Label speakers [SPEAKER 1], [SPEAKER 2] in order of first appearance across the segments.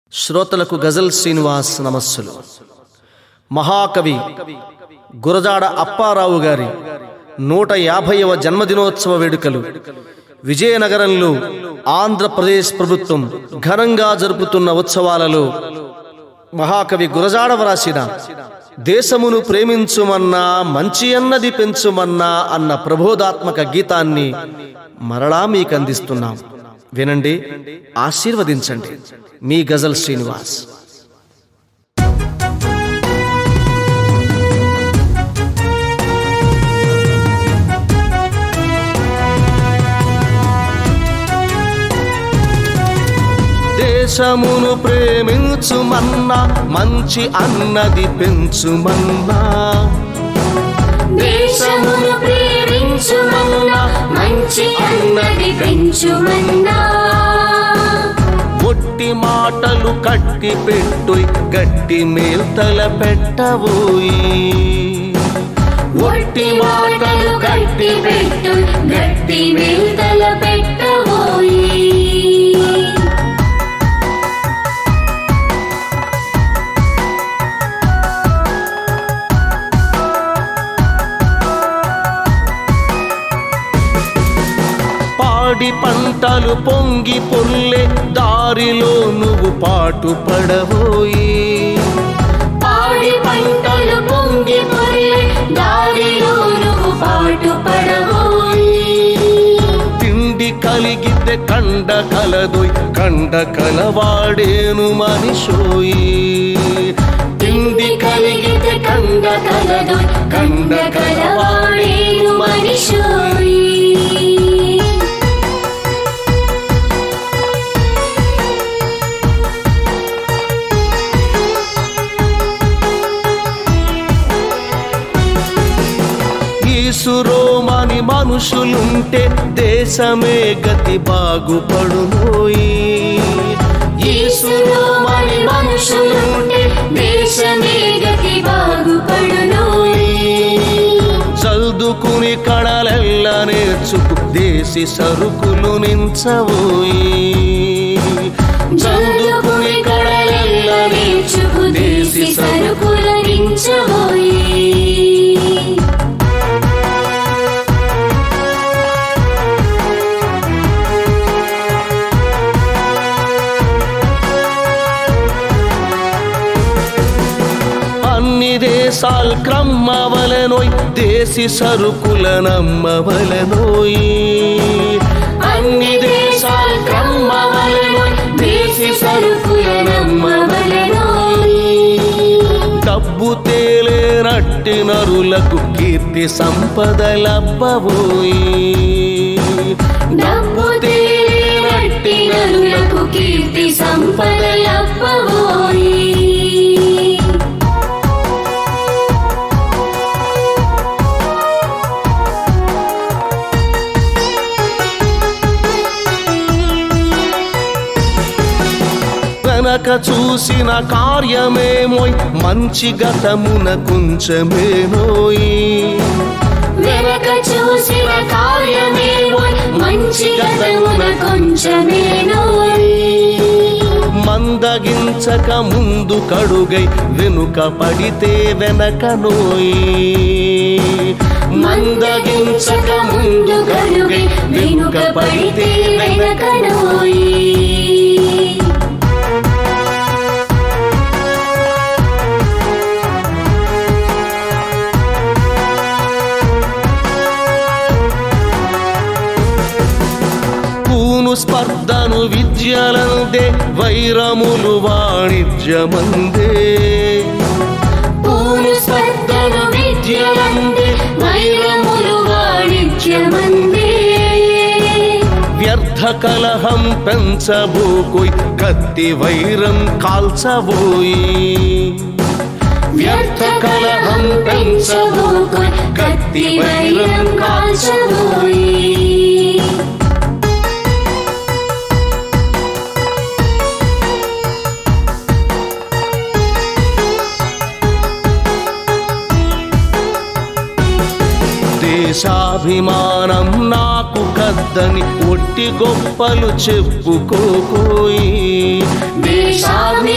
[SPEAKER 1] శ్రోతలకు గజల్ శ్రీనివాస్ నమస్సులు మహాకవి గురజాడ అప్పారావు గారి నూట యాభైవ జన్మదినోత్సవ వేడుకలు విజయనగరంలో ఆంధ్రప్రదేశ్ ప్రభుత్వం ఘనంగా జరుపుతున్న ఉత్సవాలలో మహాకవి గురజాడ వ్రాసిన దేశమును ప్రేమించుమన్నా మంచి అన్నది పెంచుమన్నా అన్న ప్రబోధాత్మక గీతాన్ని మరలా మీకు అందిస్తున్నాం వినండి ఆశీర్వదించండి మీ గజల్ శ్రీనివాస్ దేశమును ప్రేమించుమన్నా మంచి అన్నది పెంచుమన్నా
[SPEAKER 2] దేశమును ప్రేమించుమన్నా మంచి అన్నది పెంచుమన్నా
[SPEAKER 1] ఒట్టి మాటలు కట్టి పెట్టుయ్ గట్టి మేల్తల పెట్టబోయి
[SPEAKER 2] ఒట్టి మాటలు గట్టి పెట్టు గట్టి మేల్తల పెట్టబోయి
[SPEAKER 1] పాడి పంటలు పొంగి పొల్లే దారిలో నువ్వు పాటు పడబోయి
[SPEAKER 2] పాడి పంటలు పొంగి పొర్లే దారిలో నువ్వు పాటు పడబోయి
[SPEAKER 1] తిండి కలిగితే కండ కలదోయ్ కండ కలవాడేను మనిషోయి తిండి కలిగితే కండ
[SPEAKER 2] కలదు కండ కలవాడేను మనిషోయి
[SPEAKER 1] ఈసురోమని మనుషులుంటే దేశమే గతి బాగుపడునోయి
[SPEAKER 2] ఈశ్వరోమని మనుషులుంటే దేశమే గతి బాగుపడునోయి
[SPEAKER 1] చదువుకుని కళలెల్ల నేర్చుకు దేశి సరుకులు నించబోయి చదువుకుని కళలెల్ల
[SPEAKER 2] నేర్చుకు దేశి సరుకుల నించబోయి
[SPEAKER 1] అన్ని దేశాల్ క్రమ్మవలనోయ్ దేశి సరుకుల నమ్మవలనోయి
[SPEAKER 2] అన్ని దేశాల్ క్రమ్మవలెనోయ్ దేశి సరుకుల నమ్మవలెనోయ్
[SPEAKER 1] డబ్బు తేలేనట్టి నరులకు కీర్తి సంపదలబ్బబోయి
[SPEAKER 2] డబ్బు తేనట్టి నరులకు కీర్తి సంపదలప్పబోయి
[SPEAKER 1] వెనక చూసిన కార్యమేమోయ్ మంచి గతమున కొంచెమేనోయి
[SPEAKER 2] వెనక చూసిన కార్యమేమో మంచి గతమున కొంచెమేనోయ్
[SPEAKER 1] మందగించక ముందు కడుగై వెనుక పడితే వెనక నోయి
[SPEAKER 2] మందగించక ముందు కడుగై వెనుక పడితే వెనక నోయి
[SPEAKER 1] పూను స్పర్ధను విద్యలందే వైరములు వాణిజ్యమందే
[SPEAKER 2] పూలు స్పర్ధను విద్యలందే వైరములు వాణిజ్యమందే
[SPEAKER 1] వ్యర్థ కలహం పెంచబోకోయ్ కత్తి వైరం కాల్చబోయి
[SPEAKER 2] వ్యర్థ కలహం పెంచబోకోయ్ కత్తి వైరం కాల్చబోయి
[SPEAKER 1] దేశాభిమానం నాకు కద్దని ఒట్టి గొప్పలు చెప్పుకోకోయి
[SPEAKER 2] దేశాభిమానం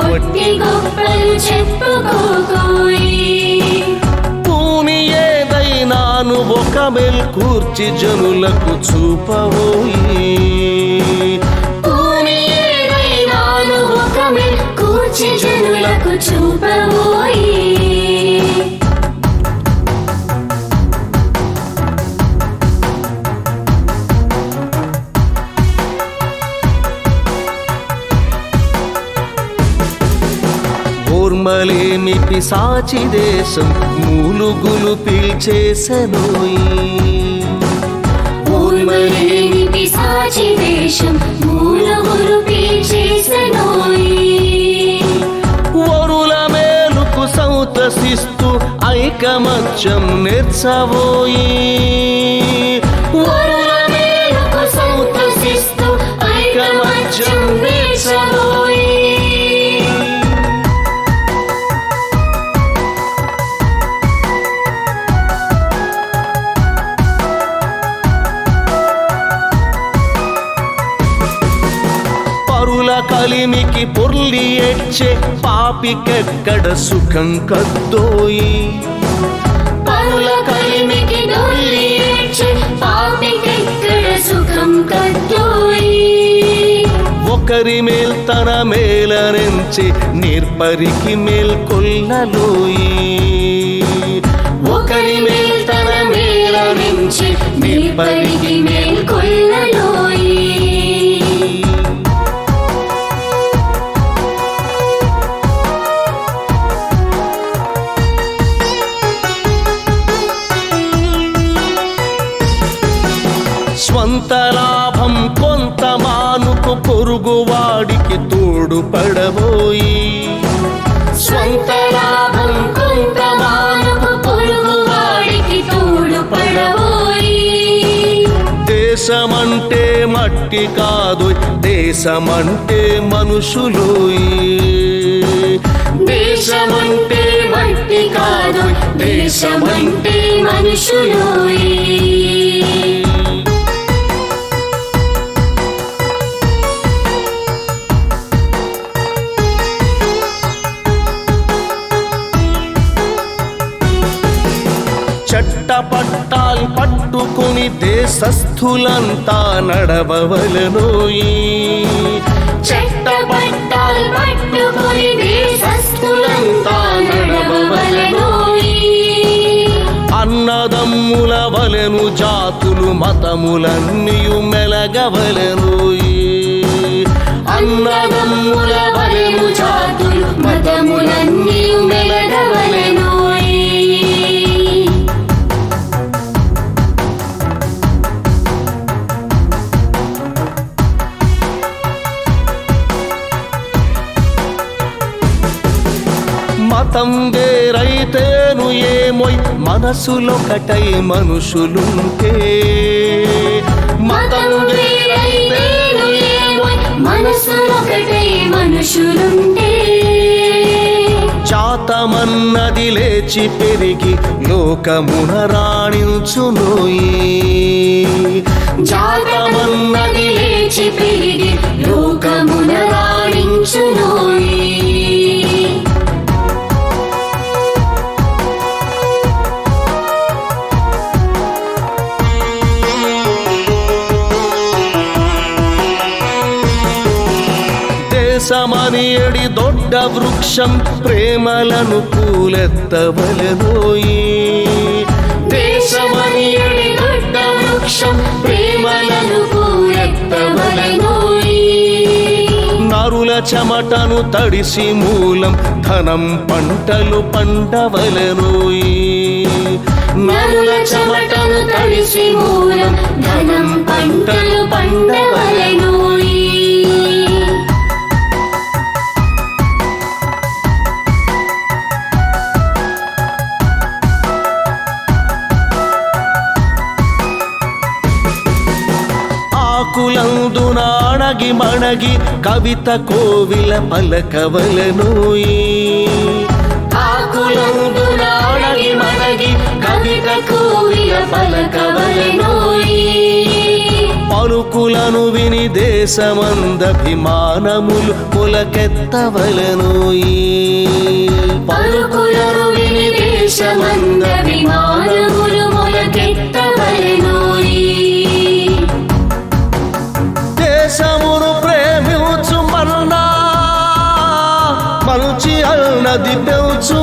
[SPEAKER 2] ఒట్టి గొప్పలు చెప్పుకోకోయి
[SPEAKER 1] పూని ఏదైనాను ఒక కూర్చి జనులకు చూపబోయి
[SPEAKER 2] పూని ఏదైనాను ఒక కూర్చి జనులకు చూపబోయి
[SPEAKER 1] ఓర్మలేమి పిశాచి దేశం మూలుగులు పీల్చేసెనోయి
[SPEAKER 2] ఊర్మలేని పిశాచి వేషం మూలగురు పీల్చేసెనోయి
[SPEAKER 1] వరుల మేలుకు సంతసిస్తూ ఐకమత్యం నెచ్చబోయి
[SPEAKER 2] వరుల మేలుకు సంతసిస్తూ ఐకమత్యం వేచబోయి
[SPEAKER 1] పరుల కలిమికి పొర్లి ఎచ్చే పాపికెక్కడ సుఖం కద్దోయి
[SPEAKER 2] పరుల కలిమికి దొల్లి ఏడ్చే పాపికెక్కడ సుఖం కద్దోయి
[SPEAKER 1] ఒకరి మేల్ తన మేలనెంచి నిర్పరికి మేల్కొల్లలోయి
[SPEAKER 2] ఒకరి మేల్ తన మేలనించి నిర్పరికి మేల్కొల్లలోయి
[SPEAKER 1] స్వంత లాభం కొంత మానుకు పొరుగువాడికి తోడు పడబోయి
[SPEAKER 2] స్వంత లాభం కొంత మానవు పొరుగు వాడికి తోడు పడబోయి
[SPEAKER 1] దేశమంటే మట్టి కాదు దేశమంటే మనుషులోయి
[SPEAKER 2] దేశమంటే మట్టి కాదు దేశమంటే మనుషులోయి
[SPEAKER 1] చట్ట పట్టాల్ పట్టుకుని దేశస్థులంతా నడవవలనోయి
[SPEAKER 2] చెట్ట పట్టాలు పట్టుకుని దేశస్థులంతా నడవవలెనోయి.
[SPEAKER 1] అన్నదమ్ముల వలెను జాతులు మతములన్నీయు మెలగవలెనోయి
[SPEAKER 2] అన్నదమ్ముల వలెను జాతులు మతములన్నీ మెలగవలెనోయి.
[SPEAKER 1] మతం వేరైతేను ఏమోయ్ మనసులొకటై మనుషులుంటే
[SPEAKER 2] మతం వేరైతేను ఏమోయ్ మనసులొకటే మనుషులుంటే
[SPEAKER 1] జాతమన్నది లేచి పెరిగి లోకమున రాణించునోయి
[SPEAKER 2] జాతమన్నది లేచి పెరిగి లోకమున రాణించునోయి
[SPEAKER 1] దేశమని ఎడి దొడ్డ వృక్షం ప్రేమలను పూలెత్తవలెనోయి
[SPEAKER 2] దేశమని ఎడి దొడ్డ వృక్షం ప్రేమలను పూరెత్తవలెనోయి
[SPEAKER 1] నరుల చెమటను తడిసి మూలం ధనం పంటలు పండవలెనోయి
[SPEAKER 2] నరుల చెమటను తడిసి మూలం ధనం పంటలు పండవలెనోయి
[SPEAKER 1] ఆకులందున అణగి మణగి కవిత కోవిల పలకవలెనోయి
[SPEAKER 2] ఆకులందున అణగి మణగి కవిత కోవిల పలకవలెనోయి
[SPEAKER 1] పలుకులను విని దేశమందభిమానములు పులకెత్తవలనోయి
[SPEAKER 2] పలుకులను విని దేశమంద విమానములు మొలకెత్తవలెనోయి
[SPEAKER 1] దేశమును ప్రేమించు మన్నా మంచి అన్నది పెంచు